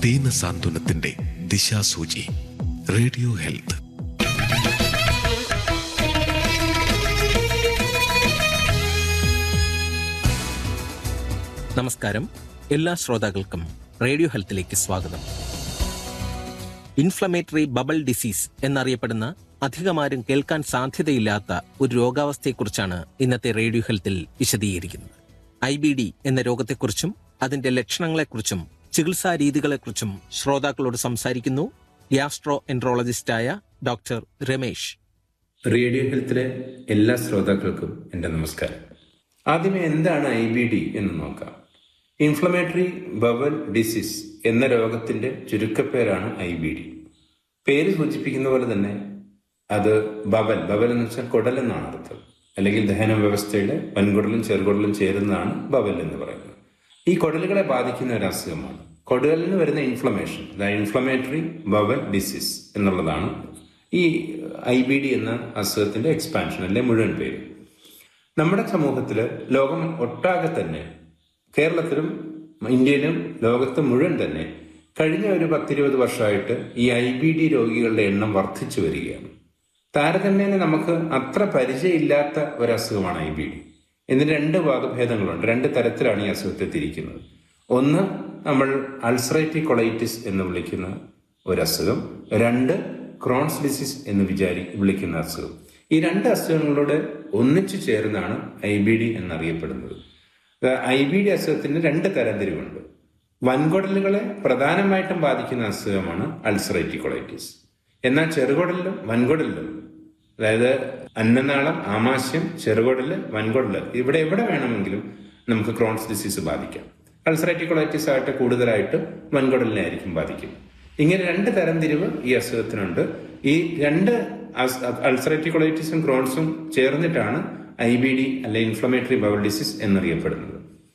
ദീന സാന്ത്വനത്തിന്റെ ദിശാസൂചി radio health നമസ്കാരം എല്ലാ ശ്രോതാക്കൾക്കും റേഡിയോ ഹെൽത്തിലേക്ക് സ്വാഗതം ഇൻഫ്ലമേറ്ററി ബബിൾ ഡിസീസ് എന്നറിയപ്പെടുന്ന അധികമാരും കേൾക്കാൻ സാധ്യതയില്ലാത്ത ഒരു രോഗാവസ്ഥയെക്കുറിച്ചാണ് ഇന്നത്തെ റേഡിയോ ഹെൽത്തിൽ വിശദീകരിക്കുന്നത് ഐ ബി ഡി എന്ന രോഗത്തെക്കുറിച്ചും അതിന്റെ ലക്ഷണങ്ങളെക്കുറിച്ചും ചികിത്സാ രീതികളെക്കുറിച്ചും ശ്രോതാക്കളോട് സംസാരിക്കുന്നു ഗ്യാസ്ട്രോ എൻട്രോളജിസ്റ്റായ ഡോക്ടർ രമേശ് റേഡിയോ ഹെൽത്തിലെ എല്ലാ ശ്രോതാക്കൾക്കും എൻ്റെ നമസ്കാരം ആദ്യമേ എന്താണ് ഐ ബി ഡി എന്ന് നോക്കാം ഇൻഫ്ലമേറ്ററി ബവൽ ഡിസീസ് എന്ന രോഗത്തിന്റെ ചുരുക്കപ്പേരാണ് ഐ ബി ഡി പേര് സൂചിപ്പിക്കുന്ന പോലെ തന്നെ അത് ബവൽ ബവൽ എന്ന് വെച്ചാൽ കുടൽ എന്നാണ് അർത്ഥം അല്ലെങ്കിൽ ദഹന വ്യവസ്ഥയുടെ വൻകുടലും ചെറുകുടലും ചേരുന്നതാണ് ബവൽ എന്ന് പറയുന്നത് ഈ കുടലുകളെ ബാധിക്കുന്ന ഒരു അസുഖമാണ് കുടലിന് വരുന്ന ഇൻഫ്ലമേഷൻ അതായത് ഇൻഫ്ലമേറ്ററി ബവൽ ഡിസീസ് എന്നുള്ളതാണ് ഈ ഐ ബി ഡി എന്ന അസുഖത്തിന്റെ എക്സ്പാൻഷൻ അല്ലെ മുഴുവൻ പേര് നമ്മുടെ സമൂഹത്തിൽ ലോകം ഒട്ടാകെ തന്നെ കേരളത്തിലും ഇന്ത്യയിലും ലോകത്ത് മുഴുവൻ തന്നെ കഴിഞ്ഞ ഒരു പത്തിരുപത് വർഷമായിട്ട് ഈ ഐ ബി ഡി രോഗികളുടെ എണ്ണം വർദ്ധിച്ചു വരികയാണ് താരതമ്യേന നമുക്ക് അത്ര പരിചയമില്ലാത്ത ഒരു അസുഖമാണ് ഐ ബി ഡി ഇതിന് രണ്ട് വാദഭേദങ്ങളുണ്ട് രണ്ട് തരത്തിലാണ് ഈ അസുഖത്തെ തിരിക്കുന്നത് ഒന്ന് നമ്മൾ അൾസറേറ്റീവ് കൊളൈറ്റിസ് എന്ന് വിളിക്കുന്ന ഒരു അസുഖം രണ്ട് ക്രോൺസ് ഡിസീസ് എന്ന് വിചാരി വിളിക്കുന്ന അസുഖം ഈ രണ്ട് അസുഖങ്ങളോട് ഒന്നിച്ചു ചേർന്നാണ് ഐ ബി ഡി എന്നറിയപ്പെടുന്നത് ഐ ബി ഡി അസുഖത്തിന് രണ്ട് തരംതിരിവുണ്ട് വൻകുടലുകളെ പ്രധാനമായിട്ടും ബാധിക്കുന്ന അസുഖമാണ് അൾസറേറ്റീവ് കൊളൈറ്റിസ് എന്നാൽ ചെറുകുടലിലും വൻകുടലിലും അതായത് അന്നനാളം ആമാശയം ചെറുകുടല് വൻകുടല് ഇവിടെ എവിടെ വേണമെങ്കിലും നമുക്ക് ക്രോൺസ് ഡിസീസ് ബാധിക്കാം അൾസറേറ്റീവ് കൊളൈറ്റിസ് ആയിട്ട് കൂടുതലായിട്ട് വൻകുടലിനെ ആയിരിക്കും ബാധിക്കും ഇങ്ങനെ രണ്ട് തരംതിരിവ് ഈ അസുഖത്തിനുണ്ട് ഈ രണ്ട് അൾസറേറ്റീവ് കൊളൈറ്റിസും ക്രോൺസും ചേർന്നിട്ടാണ് ഐ ബി ഡി അല്ലെ ഇൻഫ്ലമേറ്ററി ബവൽ ഡിസീസ് എന്നറിയപ്പെടുന്നത്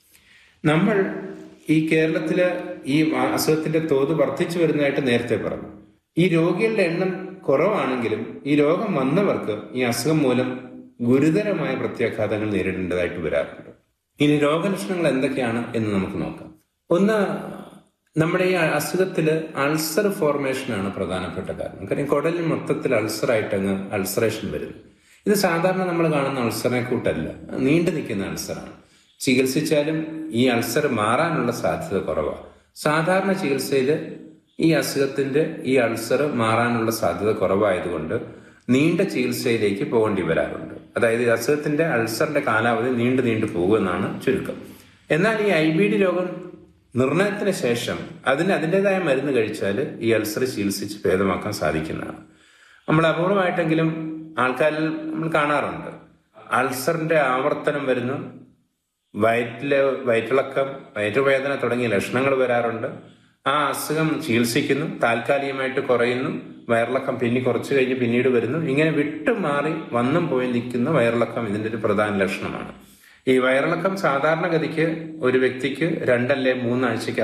നമ്മൾ ഈ കേരളത്തില് ഈ അസുഖത്തിന്റെ തോത് വർദ്ധിച്ചു വരുന്നതായിട്ട് നേരത്തെ പറഞ്ഞു ഈ രോഗികളുടെ എണ്ണം കുറവാണെങ്കിലും ഈ രോഗം വന്നവർക്ക് ഈ അസുഖം മൂലം ഗുരുതരമായ പ്രത്യാഘാതങ്ങൾ നേരിടേണ്ടതായിട്ട് വരാറുണ്ട് ഇനി രോഗലക്ഷണങ്ങൾ എന്തൊക്കെയാണ് എന്ന് നമുക്ക് നോക്കാം ഒന്ന് നമ്മുടെ ഈ അസുഖത്തിൽ അൾസർ ഫോർമേഷൻ ആണ് പ്രധാനപ്പെട്ട കാരണം കാര്യം കുടലിൽ മൊത്തത്തിൽ അൾസർ ആയിട്ട് അങ്ങ് അൾസറേഷൻ വരുന്നു ഇത് സാധാരണ നമ്മൾ കാണുന്ന അൾസറിനെ കൂട്ടല്ല നീണ്ടു നിൽക്കുന്ന അൾസറാണ് ചികിത്സിച്ചാലും ഈ അൾസർ മാറാനുള്ള സാധ്യത കുറവാണ് സാധാരണ ചികിത്സയിൽ ഈ അസുഖത്തിന്റെ ഈ അൾസർ മാറാനുള്ള സാധ്യത കുറവായതുകൊണ്ട് നീണ്ട ചികിത്സയിലേക്ക് പോകേണ്ടി വരാറുണ്ട് അതായത് ഈ അസുഖത്തിന്റെ അൾസറിന്റെ കാലാവധി നീണ്ടു നീണ്ടു പോകുമെന്നാണ് ചുരുക്കം എന്നാൽ ഈ ഐ ബി ഡി രോഗം നിർണയത്തിന് ശേഷം അതിന് അതിൻ്റെതായ മരുന്ന് കഴിച്ചാൽ ഈ അൾസർ ചികിത്സിച്ച് ഭേദമാക്കാൻ സാധിക്കുന്നതാണ് നമ്മൾ അപൂർവമായിട്ടെങ്കിലും ആൾക്കാരിൽ നമ്മൾ കാണാറുണ്ട് അൾസറിന്റെ ആവർത്തനം വരുന്നു വയറ്റിലെ വയറ്റിളക്കം വയറ്റുവേദന തുടങ്ങിയ ലക്ഷണങ്ങൾ വരാറുണ്ട് ആ അസുഖം ചികിത്സിക്കുന്നു താൽക്കാലികമായിട്ട് കുറയുന്നു വയറിളക്കം പിന്നെ കുറച്ച് കഴിഞ്ഞ് പിന്നീട് വരുന്നു ഇങ്ങനെ വിട്ടുമാറി വന്നും പോയി നിൽക്കുന്ന വയറിളക്കം ഇതിന്റെ ഒരു പ്രധാന ലക്ഷണമാണ് ഈ വയറിളക്കം സാധാരണഗതിക്ക് ഒരു വ്യക്തിക്ക് രണ്ടല്ലേ മൂന്നാഴ്ചയ്ക്ക്